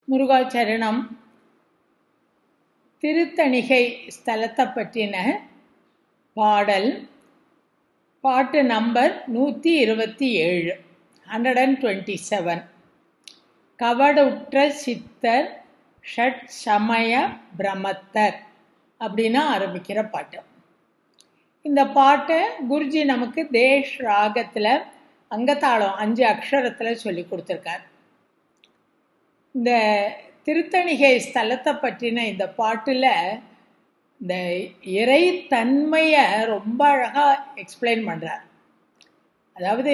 முருகாச்சரணம் திருத்தணிகை ஸ்தலத்தை பற்றின பாடல் பாட்டு நம்பர் நூற்றி இருபத்தி ஏழு ஹண்ட்ரட் அண்ட் டுவெண்ட்டி செவன் கவடுற்ற சித்தர் ஷட் சமய பிரமத்தர் அப்படின்னு ஆரம்பிக்கிற பாட்டு இந்த பாட்டை குருஜி நமக்கு தேஷ் ராகத்தில் அங்கத்தாளம் அஞ்சு அக்ஷரத்தில் சொல்லி கொடுத்துருக்கார் இந்த திருத்தணிகை ஸ்தலத்தை பற்றின இந்த பாட்டில் இந்த இறைத்தன்மையை ரொம்ப அழகாக எக்ஸ்பிளைன் பண்ணுறார் அதாவது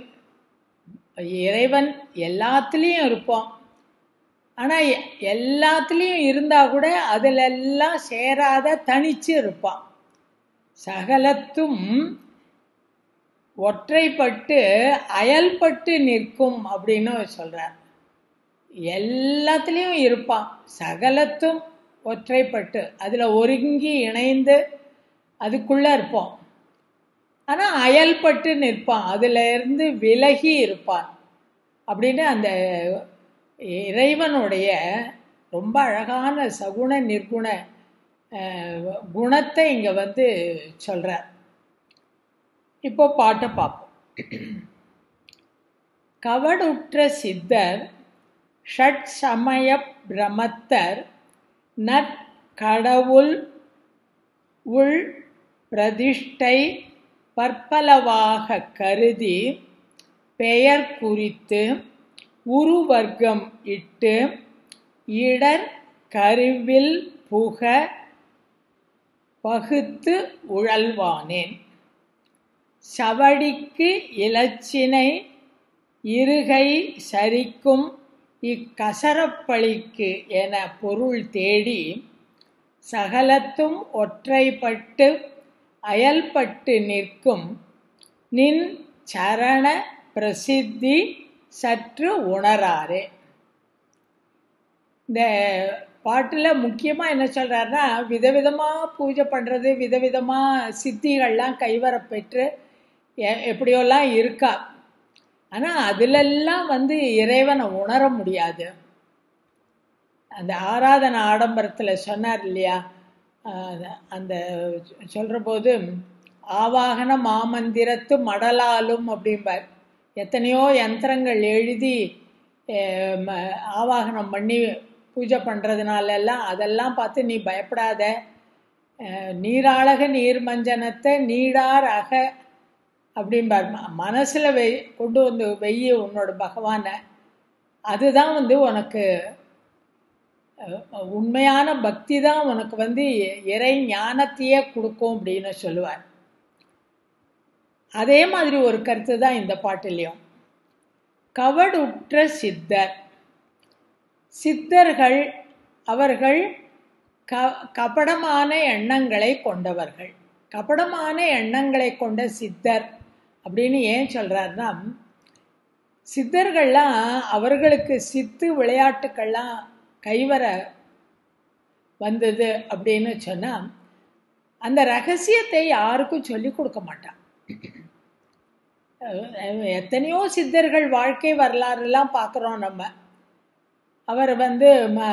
இறைவன் எல்லாத்துலேயும் இருப்போம் ஆனால் எல்லாத்துலேயும் இருந்தால் கூட அதிலெல்லாம் சேராத தனிச்சு இருப்பான் சகலத்தும் ஒற்றைப்பட்டு அயல்பட்டு நிற்கும் அப்படின்னு சொல்கிறார் எல்லாத்துலேயும் இருப்பான் சகலத்தும் ஒற்றைப்பட்டு அதில் ஒருங்கி இணைந்து அதுக்குள்ளே இருப்போம் ஆனால் அயல்பட்டு நிற்பான் அதில் இருந்து விலகி இருப்பான் அப்படின்னு அந்த இறைவனுடைய ரொம்ப அழகான சகுண நிர்குண குணத்தை இங்கே வந்து சொல்கிறார் இப்போ பாட்டை பார்ப்போம் கவடுற்ற சித்தர் ஷட் சமய பிரமத்தர் நற்கடவுள் உள் பிரதிஷ்டை பற்பலவாக கருதி பெயர் குறித்து உருவர்க்கம் இட்டு இடர் கருவில் புக பகுத்து உழல்வானேன் சவடிக்கு இலச்சினை இருகை சரிக்கும் இக்கசரப்பழிக்கு என பொருள் தேடி சகலத்தும் ஒற்றைப்பட்டு அயல்பட்டு நிற்கும் நின் சரண பிரசித்தி சற்று உணராரே இந்த பாட்டில் முக்கியமாக என்ன சொல்கிறாருன்னா விதவிதமாக பூஜை பண்ணுறது விதவிதமாக சித்திகள்லாம் கைவரப்பெற்று எப்படியோலாம் இருக்கா ஆனால் அதிலெல்லாம் வந்து இறைவனை உணர முடியாது அந்த ஆராதனை ஆடம்பரத்தில் சொன்னார் இல்லையா அந்த சொல்கிற போது ஆவாகன மாமந்திரத்து மடலாலும் அப்படிம்பார் எத்தனையோ யந்திரங்கள் எழுதி ஆவாகனம் பண்ணி பூஜை பண்ணுறதுனாலெல்லாம் அதெல்லாம் பார்த்து நீ பயப்படாத நீராழக நீர் மஞ்சனத்தை நீடார் அக அப்படிம்பார் மனசில் வெய் கொண்டு வந்து வெய்ய உன்னோட பகவானை அதுதான் வந்து உனக்கு உண்மையான பக்தி தான் உனக்கு வந்து இறை ஞானத்தையே கொடுக்கும் அப்படின்னு சொல்லுவார் அதே மாதிரி ஒரு கருத்து தான் இந்த பாட்டிலையும் கவடுற்ற சித்தர் சித்தர்கள் அவர்கள் க கபடமான எண்ணங்களை கொண்டவர்கள் கபடமான எண்ணங்களை கொண்ட சித்தர் அப்படின்னு ஏன் சொல்கிறாருன்னா சித்தர்கள்லாம் அவர்களுக்கு சித்து விளையாட்டுக்கள்லாம் கைவர வந்தது அப்படின்னு சொன்னால் அந்த ரகசியத்தை யாருக்கும் சொல்லி கொடுக்க மாட்டான் எத்தனையோ சித்தர்கள் வாழ்க்கை வரலாறுலாம் பார்க்குறோம் நம்ம அவர் வந்து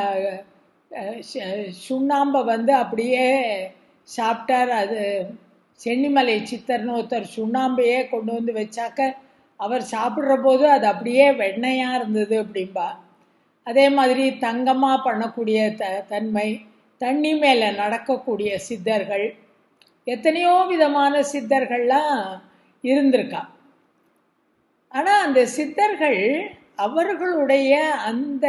சுண்ணாம்பை வந்து அப்படியே சாப்பிட்டார் அது சென்னிமலை சித்தர்னு ஒருத்தர் சுண்ணாம்பையே கொண்டு வந்து வச்சாக்க அவர் சாப்பிட்ற போது அது அப்படியே வெண்ணையாக இருந்தது அப்படின்பா அதே மாதிரி தங்கமாக பண்ணக்கூடிய த தன்மை தண்ணி மேலே நடக்கக்கூடிய சித்தர்கள் எத்தனையோ விதமான சித்தர்கள்லாம் இருந்திருக்கா ஆனால் அந்த சித்தர்கள் அவர்களுடைய அந்த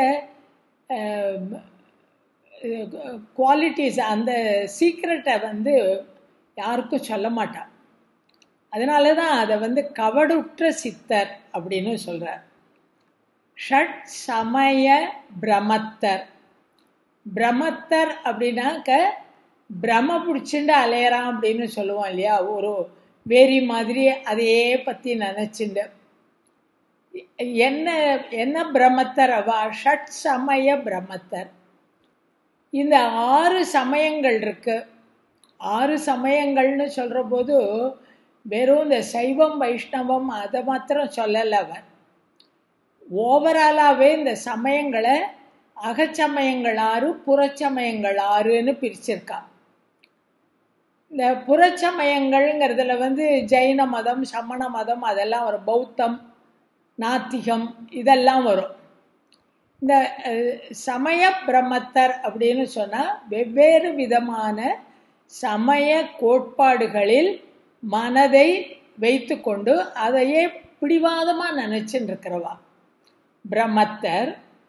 குவாலிட்டிஸ் அந்த சீக்ரெட்டை வந்து யாருக்கும் சொல்ல மாட்டான் அதனால தான் அதை வந்து கவடுற்ற சித்தர் அப்படின்னு சொல்கிறார் ஷட் சமய பிரமத்தர் பிரமத்தர் அப்படின்னாக்க பிரம பிடிச்சிண்டு அலையறான் அப்படின்னு சொல்லுவோம் இல்லையா ஒரு வேரி மாதிரி அதையே பற்றி நினச்சிண்டு என்ன என்ன பிரமத்தர் அவா ஷட் சமய பிரமத்தர் இந்த ஆறு சமயங்கள் இருக்கு ஆறு சமயங்கள்னு சொல்கிற போது வெறும் இந்த சைவம் வைஷ்ணவம் அதை மாத்திரம் சொல்லலை அவர் ஓவராலாகவே இந்த சமயங்களை அகச்சமயங்கள் ஆறு புறச்சமயங்கள் ஆறுன்னு பிரிச்சிருக்கா இந்த புறச்சமயங்கள்ங்கிறதுல வந்து ஜெயின மதம் சமண மதம் அதெல்லாம் வரும் பௌத்தம் நாத்திகம் இதெல்லாம் வரும் இந்த சமய பிரம்மத்தர் அப்படின்னு சொன்னால் வெவ்வேறு விதமான சமய கோட்பாடுகளில் மனதை வைத்து கொண்டு அதையே பிடிவாதமாக நினச்சின்னு இருக்கிறவா பிரம்மத்தர்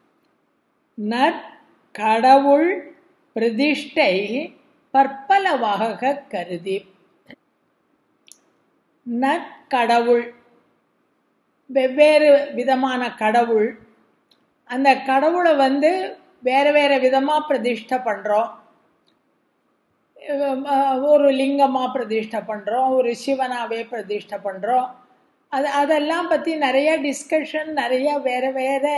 நற்கடவுள் பிரதிஷ்டை பற்பலவாக கருதி நற்கடவுள் வெவ்வேறு விதமான கடவுள் அந்த கடவுளை வந்து வேறு வேறு விதமாக பிரதிஷ்டை பண்ணுறோம் ஒரு லிங்கமாக பிரதிஷ்டை பண்ணுறோம் ஒரு சிவனாவே பிரதிஷ்டை பண்ணுறோம் அது அதெல்லாம் பற்றி நிறைய டிஸ்கஷன் நிறைய வேறு வேறு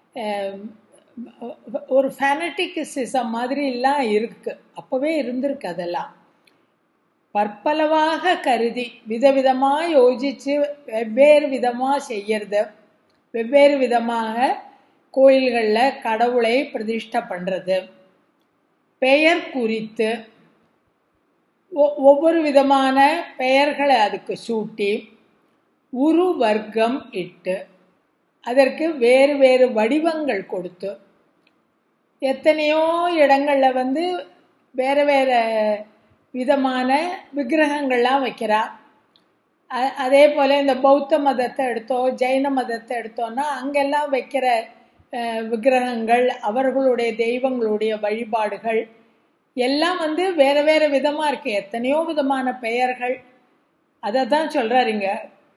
ஒரு ஃபேனட்டிக்ஸிசம் மாதிரிலாம் இருக்குது அப்போவே இருந்திருக்கு அதெல்லாம் பற்பலவாக கருதி விதவிதமாக யோசித்து வெவ்வேறு விதமாக செய்யறது வெவ்வேறு விதமாக கோயில்களில் கடவுளை பிரதிஷ்டை பண்ணுறது பெயர் குறித்து ஒவ்வொரு விதமான பெயர்களை அதுக்கு சூட்டி உரு வர்க்கம் இட்டு அதற்கு வேறு வேறு வடிவங்கள் கொடுத்து எத்தனையோ இடங்களில் வந்து வேறு வேறு விதமான விக்கிரகங்கள்லாம் வைக்கிறா அதே போல் இந்த பௌத்த மதத்தை எடுத்தோம் ஜெயின மதத்தை எடுத்தோன்னா அங்கெல்லாம் வைக்கிற விக்கிரகங்கள் அவர்களுடைய தெய்வங்களுடைய வழிபாடுகள் எல்லாம் வந்து வேறு வேறு விதமாக இருக்குது எத்தனையோ விதமான பெயர்கள் அதை தான் சொல்கிறாருங்க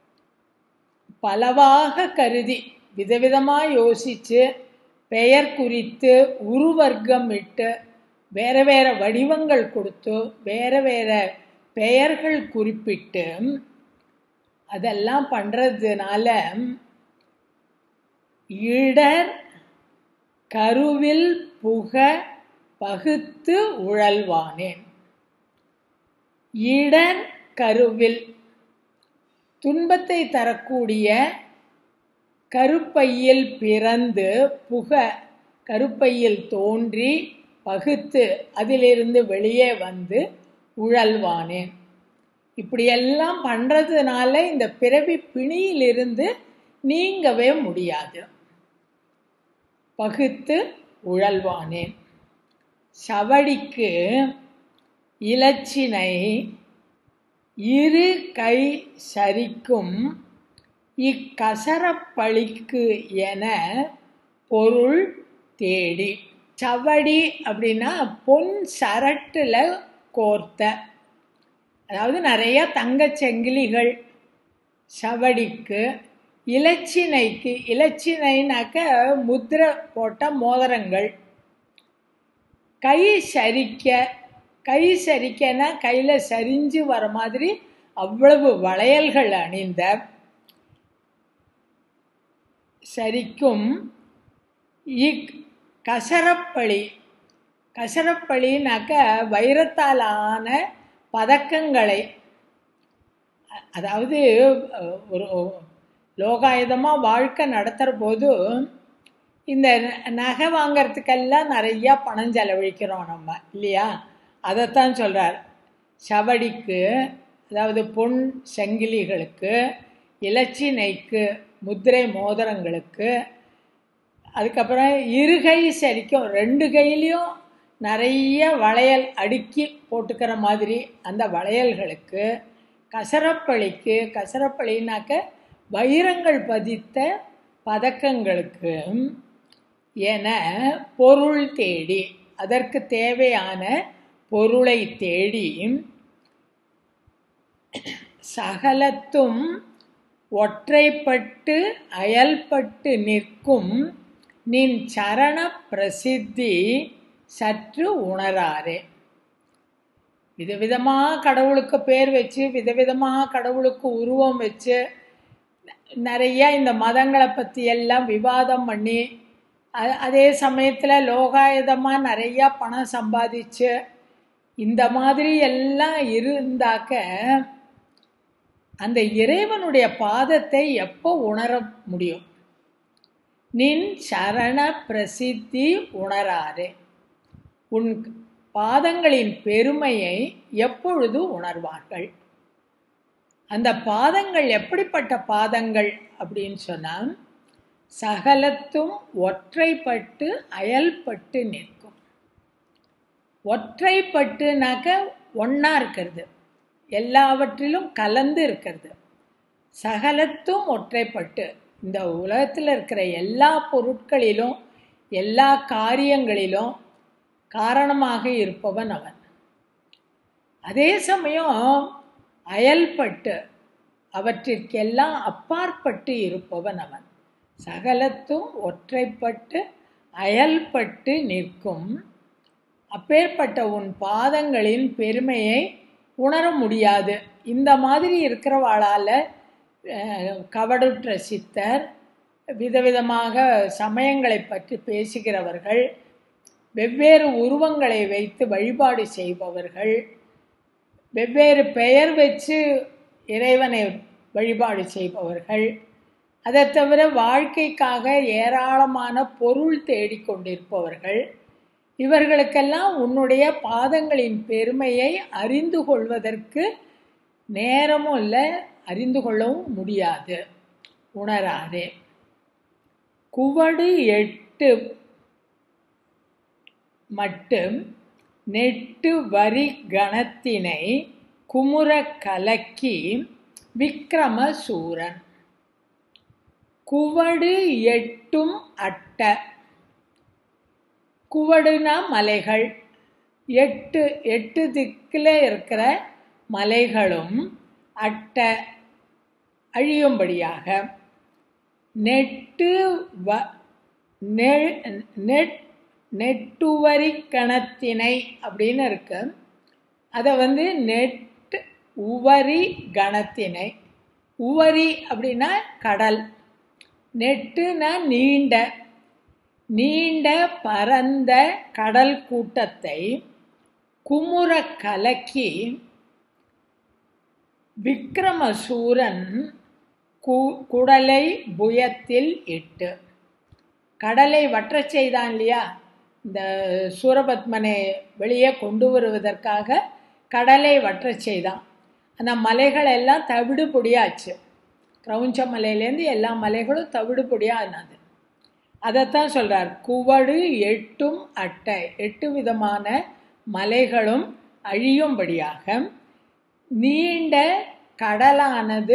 பலவாக கருதி விதவிதமாக யோசித்து பெயர் குறித்து உருவர்க்கம் இட்டு வேறு வேறு வடிவங்கள் கொடுத்து வேறு வேறு பெயர்கள் குறிப்பிட்டு அதெல்லாம் பண்ணுறதுனால இடர் கருவில் புக பகுத்து உழல்வானேன் இடர் கருவில் துன்பத்தை தரக்கூடிய கருப்பையில் பிறந்து புக கருப்பையில் தோன்றி பகுத்து அதிலிருந்து வெளியே வந்து உழல்வானேன் இப்படியெல்லாம் பண்ணுறதுனால இந்த பிறவி பிணியிலிருந்து நீங்கவே முடியாது பகுத்து உழல்வானேன் சவடிக்கு இலச்சினை இரு கை சரிக்கும் இக்கசரப்பழிக்கு என பொருள் தேடி சவடி அப்படின்னா பொன் சரட்டில் கோர்த்த அதாவது நிறைய தங்கச் செங்கிலிகள் சவடிக்கு இலச்சினைக்கு இலச்சினைனாக்க முத்திரை போட்ட மோதிரங்கள் கை சரிக்க கை சரிக்கனா கையில் சரிஞ்சு வர மாதிரி அவ்வளவு வளையல்கள் அணிந்த சரிக்கும் இக் கசரப்பழி கசரப்பழினாக்க வைரத்தால் ஆன பதக்கங்களை அதாவது ஒரு லோகாயுதமாக வாழ்க்கை நடத்துகிற போது இந்த நகை வாங்கிறதுக்கெல்லாம் நிறையா பணம் செலவழிக்கிறோம் நம்ம இல்லையா அதைத்தான் சொல்கிறார் சவடிக்கு அதாவது பொன் செங்கிலிகளுக்கு இலச்சினைக்கு முத்திரை மோதிரங்களுக்கு அதுக்கப்புறம் இருகை சரிக்கும் ரெண்டு கையிலையும் நிறைய வளையல் அடுக்கி போட்டுக்கிற மாதிரி அந்த வளையல்களுக்கு கசரப்பழிக்கு கசரப்பழினாக்க வைரங்கள் பதித்த பதக்கங்களுக்கு என பொருள் தேடி அதற்கு தேவையான பொருளை தேடி சகலத்தும் ஒற்றைப்பட்டு அயல்பட்டு நிற்கும் நின் சரண பிரசித்தி சற்று உணராரே விதவிதமாக கடவுளுக்கு பேர் வச்சு விதவிதமாக கடவுளுக்கு உருவம் வச்சு நிறைய இந்த மதங்களை பற்றி எல்லாம் விவாதம் பண்ணி அதே சமயத்தில் லோகாயுதமாக நிறையா பணம் சம்பாதிச்சு இந்த மாதிரி எல்லாம் இருந்தாக்க அந்த இறைவனுடைய பாதத்தை எப்போ உணர முடியும் நின் சரண பிரசித்தி உணராறு உன் பாதங்களின் பெருமையை எப்பொழுது உணர்வார்கள் அந்த பாதங்கள் எப்படிப்பட்ட பாதங்கள் அப்படின்னு சொன்னால் சகலத்தும் ஒற்றைப்பட்டு அயல்பட்டு நிற்கும் ஒற்றைப்பட்டுனாக்க ஒன்றா இருக்கிறது எல்லாவற்றிலும் கலந்து இருக்கிறது சகலத்தும் ஒற்றைப்பட்டு இந்த உலகத்தில் இருக்கிற எல்லா பொருட்களிலும் எல்லா காரியங்களிலும் காரணமாக இருப்பவன் அவன் அதே சமயம் அயல்பட்டு அவற்றிற்கெல்லாம் அப்பாற்பட்டு இருப்பவன் அவன் சகலத்தும் ஒற்றைப்பட்டு அயல்பட்டு நிற்கும் அப்பேற்பட்ட உன் பாதங்களின் பெருமையை உணர முடியாது இந்த மாதிரி இருக்கிறவாளால் கவடுற்ற சித்தர் விதவிதமாக சமயங்களை பற்றி பேசுகிறவர்கள் வெவ்வேறு உருவங்களை வைத்து வழிபாடு செய்பவர்கள் வெவ்வேறு பெயர் வச்சு இறைவனை வழிபாடு செய்பவர்கள் அதை தவிர வாழ்க்கைக்காக ஏராளமான பொருள் தேடிக்கொண்டிருப்பவர்கள் இவர்களுக்கெல்லாம் உன்னுடைய பாதங்களின் பெருமையை அறிந்து கொள்வதற்கு நேரமும் இல்லை அறிந்து கொள்ளவும் முடியாது உணராதே குவடு எட்டு மட்டும் நெட்டு வரி கணத்தினை குமுற கலக்கி விக்ரம சூரன் குவடு எட்டும் அட்ட குவடுனா மலைகள் எட்டு எட்டு திக்கில் இருக்கிற மலைகளும் அட்ட அழியும்படியாக நெட்டு வ நெட் நெட்டுவரி கணத்தினை அப்படின்னு இருக்கு அதை வந்து நெட் உவரி கணத்தினை உவரி அப்படின்னா கடல் நெட்டுனா நீண்ட நீண்ட பரந்த கடல் கூட்டத்தை குமுற கலக்கி விக்ரமசூரன் கு குடலை புயத்தில் இட்டு கடலை வற்றச் செய்தான் இல்லையா இந்த சூரபத்மனை வெளியே கொண்டு வருவதற்காக கடலை வற்றச் செய்தான் அந்த மலைகள் எல்லாம் தவிடு பொடியாச்சு கிரௌஞ்ச மலையிலேருந்து எல்லா மலைகளும் தவிடு பொடியானது அதைத்தான் சொல்கிறார் குவடு எட்டும் அட்டை எட்டு விதமான மலைகளும் அழியும்படியாக நீண்ட கடலானது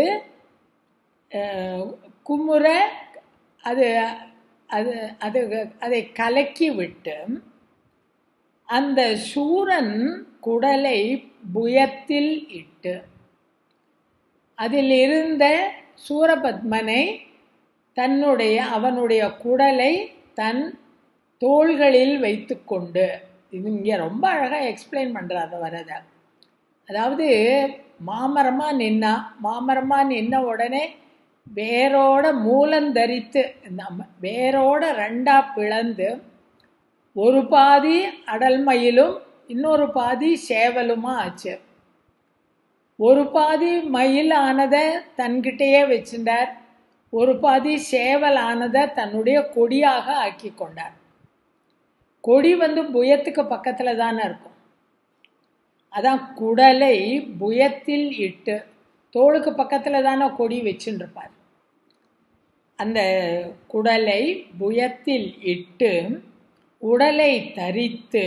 குமுற அது அது அது அதை கலக்கி விட்டு அந்த சூரன் குடலை புயத்தில் இட்டு அதில் இருந்த சூரபத்மனை தன்னுடைய அவனுடைய குடலை தன் தோள்களில் வைத்துக்கொண்டு இது இங்கே ரொம்ப அழகாக எக்ஸ்பிளைன் பண்ணுறாரு வரத அதாவது மாமரமாக நின்னா மாமரமாக நின்ன உடனே வேரோட மூலந்தரித்து நம்ம வேரோட ரெண்டா பிளந்து ஒரு பாதி அடல்மயிலும் இன்னொரு பாதி சேவலுமா ஆச்சு ஒரு பாதி மயில் ஆனதை தன்கிட்டயே வச்சிருந்தார் ஒரு பாதி சேவல் ஆனதை தன்னுடைய கொடியாக ஆக்கி கொண்டார் கொடி வந்து புயத்துக்கு பக்கத்தில் தானே இருக்கும் அதான் குடலை புயத்தில் இட்டு தோளுக்கு பக்கத்தில் தானே கொடி வச்சுருப்பார் அந்த குடலை புயத்தில் இட்டு உடலை தரித்து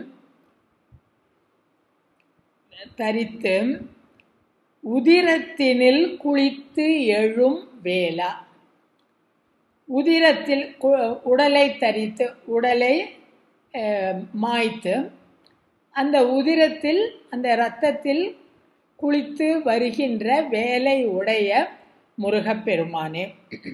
தரித்து உதிரத்தினில் குளித்து எழும் வேளா உதிரத்தில் உடலை தரித்து உடலை மாய்த்து அந்த உதிரத்தில் அந்த இரத்தத்தில் குளித்து வருகின்ற வேலை உடைய முருகப்பெருமானே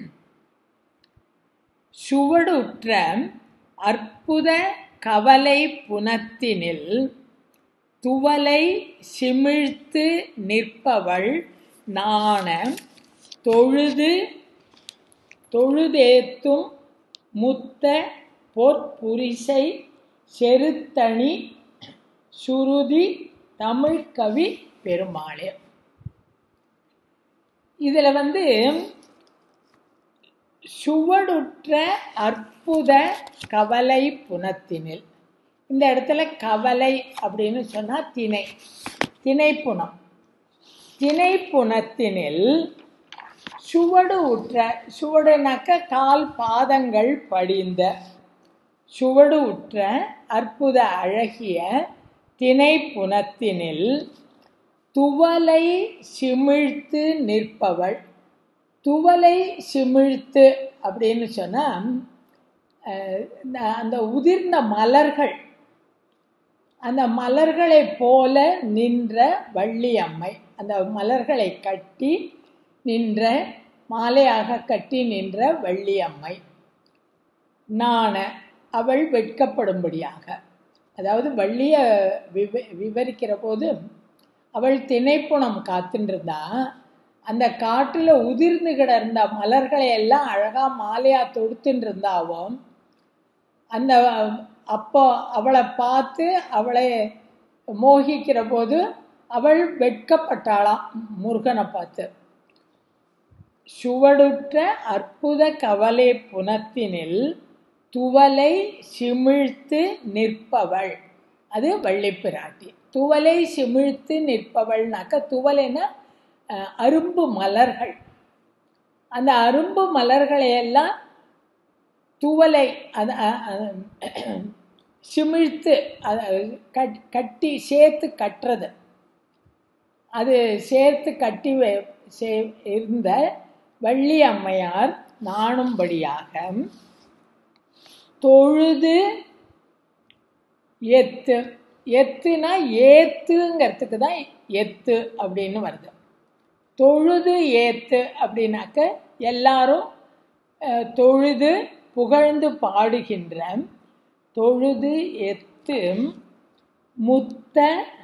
சுவடுற்ற அற்புத கவலை புனத்தினில் துவலை சிமிழ்த்து நிற்பவள் நாண தொழுது தொழுதேத்தும் முத்த பொற்புரிசை செருத்தணி சுருதி தமிழ்கவி பெருமாளே இதில் வந்து சுவடுற்ற அற்புத கவலை புனத்தினில் இந்த இடத்துல கவலை அப்படின்னு சொன்னால் திணை திணைப்புணம் திணைப்புணத்தினில் சுவடு உற்ற சுவடுனாக்க கால் பாதங்கள் படிந்த சுவடு உற்ற அற்புத அழகிய திணைப்புணத்தினில் துவலை சிமிழ்த்து நிற்பவள் துவலை சிமிழ்த்து அப்படின்னு சொன்னால் அந்த உதிர்ந்த மலர்கள் அந்த மலர்களைப் போல நின்ற வள்ளி அம்மை அந்த மலர்களை கட்டி நின்ற மாலையாக கட்டி நின்ற வள்ளி அம்மை நாண அவள் வெட்கப்படும்படியாக அதாவது வள்ளிய விவ விவரிக்கிற போது அவள் திணைப்புணம் காத்துருந்தா அந்த காட்டில் உதிர்ந்து கிடந்த மலர்களை எல்லாம் அழகாக மாலையாக தொடுத்துட்டு இருந்தாவும் அந்த அப்போ அவளை பார்த்து அவளை மோகிக்கிற போது அவள் வெட்கப்பட்டாளாம் முருகனை பார்த்து சுவடுற்ற அற்புத கவலை புனத்தினில் துவலை சிமிழ்த்து நிற்பவள் அது வள்ளிப்பிராட்டி துவலை சிமிழ்த்து நிற்பவள்னாக்க துவலைன்னா அரும்பு மலர்கள் அந்த அரும்பு மலர்களையெல்லாம் துவலை அது சிமிழ்த்து கட்டி சேர்த்து கட்டுறது அது சேர்த்து கட்டி இருந்த வள்ளி அம்மையார் நாணும்படியாக தொழுது எத்து எத்துனா ஏத்துங்கிறதுக்கு தான் எத்து அப்படின்னு வருது தொழுது ஏத்து அப்படின்னாக்க எல்லாரும் தொழுது புகழ்ந்து பாடுகின்ற தொழுது எத்து முத்த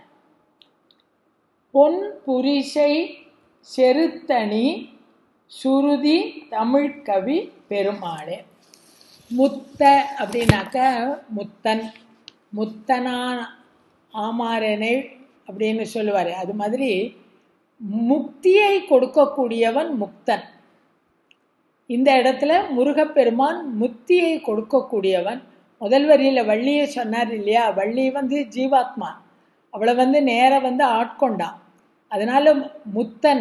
பொன் புரிசை செருத்தணி சுருதி தமிழ்கவி பெருமாளே முத்த அப்படின்னாக்க முத்தன் முத்தனான் ஆமாரனை அப்படின்னு சொல்லுவார் அது மாதிரி முக்தியை கொடுக்கக்கூடியவன் முக்தன் இந்த இடத்துல முருகப்பெருமான் முக்தியை கொடுக்கக்கூடியவன் முதல் வரியில் வள்ளியை சொன்னார் இல்லையா வள்ளி வந்து ஜீவாத்மா அவளை வந்து நேர வந்து ஆட்கொண்டான் அதனால முத்தன்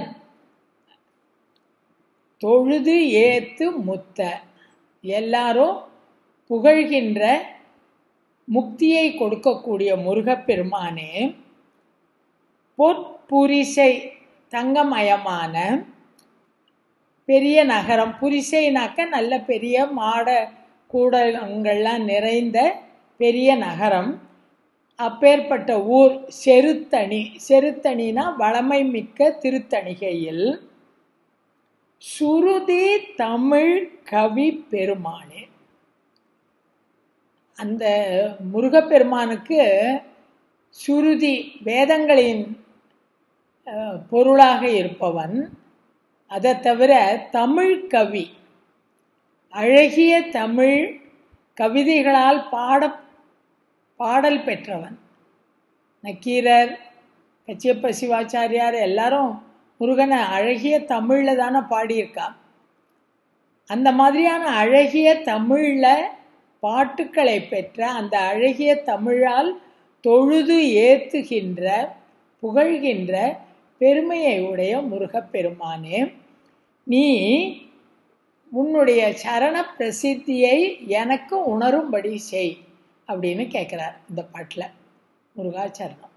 தொழுது ஏத்து முத்த எல்லாரும் புகழ்கின்ற முக்தியை கொடுக்கக்கூடிய முருகப்பெருமானே பொற்புரிசை தங்கமயமான பெரிய நகரம் புரிசைனாக்க நல்ல பெரிய மாட கூடங்கள்லாம் நிறைந்த பெரிய நகரம் அப்பேற்பட்ட ஊர் செருத்தணி செருத்தணினா வளமை மிக்க திருத்தணிகையில் சுருதி தமிழ் கவி பெருமானே அந்த முருகப்பெருமானுக்கு சுருதி வேதங்களின் பொருளாக இருப்பவன் அதை தவிர தமிழ் கவி அழகிய தமிழ் கவிதைகளால் பாட பாடல் பெற்றவன் நக்கீரர் கச்சியப்ப சிவாச்சாரியார் எல்லாரும் முருகனை அழகிய தமிழில் தானே பாடியிருக்கா அந்த மாதிரியான அழகிய தமிழில் பாட்டுக்களை பெற்ற அந்த அழகிய தமிழால் தொழுது ஏத்துகின்ற புகழ்கின்ற பெருமையை உடைய முருகப்பெருமானே நீ உன்னுடைய சரண பிரசித்தியை எனக்கு உணரும்படி செய் அப்படின்னு கேட்குறார் இந்த பாட்டில் முருகாச்சரணம்